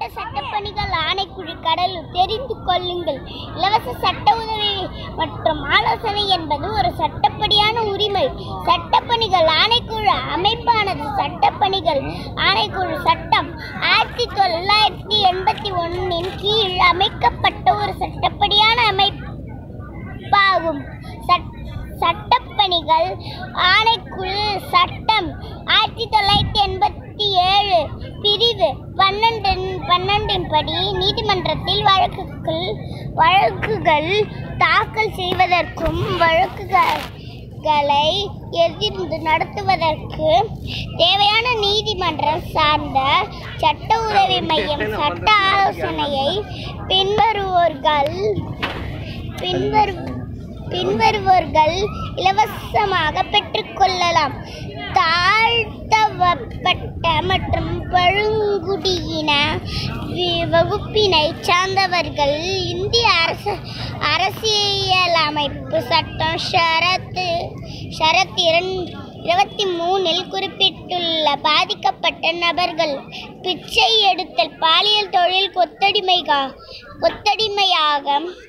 மாவட்ட சட்டப்பணிகள் ஆணைக்குழு கடலூர் தெரிந்து கொள்ளுங்கள் இலவச சட்ட உதவி மற்றும் ஆலோசனை என்பது ஒரு சட்டப்படியான உரிமை சட்டப்பணிகள் ஆணைக்குழு அமைப்பானது சட்டப்பணிகள் ஆணைக்குழு சட்டம் ஆயிரத்தி தொள்ளாயிரத்தி எண்பத்தி ஒன்னின் கீழ் அமைக்கப்பட்ட ஒரு சட்டப்படியான அமைப்பாகும் சட் சட்டப்பணிகள் ஆணைக்குழு சட்டம் ஆயிரத்தி தொள்ளாயிரத்தி எண்பத்தி ஏழு பிரிவு பன்னெண்டு பன்னெண்டின் படி நீதிமன்றத்தில் வழக்குகள் வழக்குகள் தாக்கல் செய்வதற்கும் வழக்குகளை எதிர்த்து நடத்துவதற்கு தேவையான நீதிமன்றம் சார்ந்த சட்ட உதவி மையம் சட்ட ஆலோசனையை பின்வருவோர்கள் பின்வரு பின்வருவோர்கள் இலவசமாக பெற்றுக்கொள்ளலாம் தாழ்த்தப்பட்ட மற்றும் பழங்குடியின வி- வகுப்பினை சார்ந்தவர்கள் இந்திய அரசு அரசியலமைப்பு சட்டம் ஷரத்து ஷரத் இரண்- இருபத்தி மூணில் குறிப்பிட்டுள்ள பாதிக்கப்பட்ட நபர்கள் பிச்சை எடுத்தல் பாலியல் தொழில் கொத்தடிமைகா கொத்தடிமையாக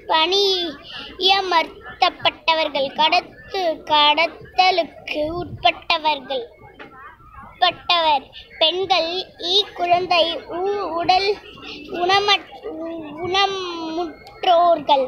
பணியமர்த்தப்பட்டவர்கள் கடத்து கடத்தலுக்கு உட்பட்டவர்கள் உட்பட்டவர் பெண்கள் ஈ குழந்தை உ- உடல் உணமற் உணமுற்றோர்கள்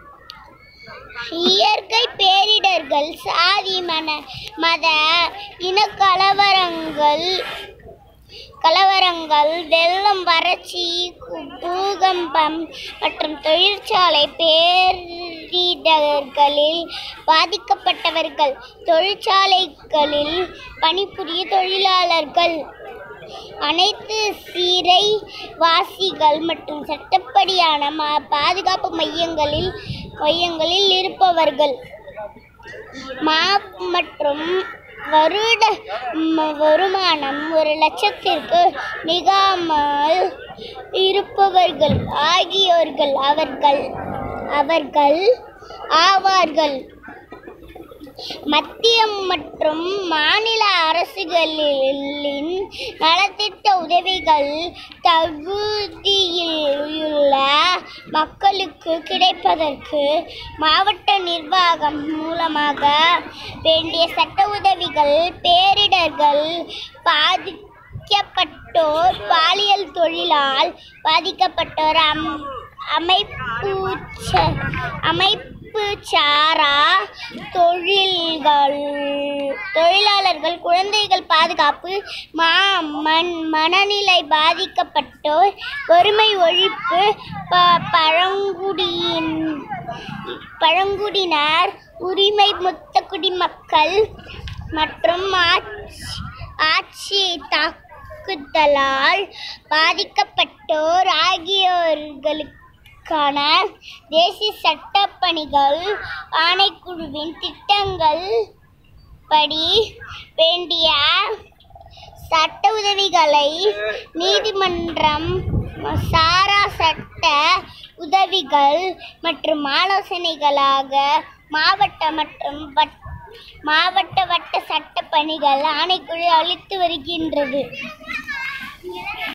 இயற்கை பேரிடர்கள் சாதி மன மத இன கலவரங்கள் கலவரங்கள் வெள்ளம் வறட்சி கு- பூகம்பம் மற்றும் தொழிற்சாலை பேரிடர்களில் பாதிக்கப்பட்டவர்கள் தொழிற்சாலைகளில் பணிபுரிய தொழிலாளர்கள் அனைத்து சிறை வாசிகள் மற்றும் சட்டப்படியான ம- பாதுகாப்பு மையங்களில் மையங்களில் இருப்பவர்கள் மா மற்றும் வருட ம- வருமானம் ஒரு லட்சத்திற்கு மிகாமல் இருப்பவர்கள் ஆகியோர்கள் அவர்கள் அவர்கள் ஆவார்கள் மத்திய மற்றும் மாநில அரசுகளின் நலத்திட்ட உதவிகள் தகுதியுள்ள மக்களுக்கு கிடைப்பதற்கு மாவட்ட நிர்வாகம் மூலமாக வேண்டிய சட்ட உதவிகள் பேரிடர்கள் பாதிக்கப்பட்டோர் பாலியல் தொழிலால் பாதிக்கப்பட்டோர் அம் அமைப்பு ச- அமைப்பு சாரா தொழில்கள் தொழிலாளர்கள் குழந்தைகள் பாதுகாப்பு மா மண் மனநிலை பாதிக்கப்பட்டோர் வறுமை ஒழிப்பு ப பழங்குடியின் பழங்குடியினர் உரிமை முத்த குடிமக்கள் மற்றும் ஆட்சி ஆட்சி தாக்குதலால் பாதிக்கப்பட்டோர் ஆகியோர்களுக்கான தேசிய சட்டப்பணிகள் ஆணைக்குழுவின் திட்டங்கள் படி வேண்டிய சட்ட உதவிகளை நீதிமன்றம் சாரா சட்ட உதவிகள் மற்றும் ஆலோசனைகளாக மாவட்ட மற்றும் வட் மாவட்ட வட்ட சட்ட பணிகள் ஆணைக்குழு அளித்து வருகின்றது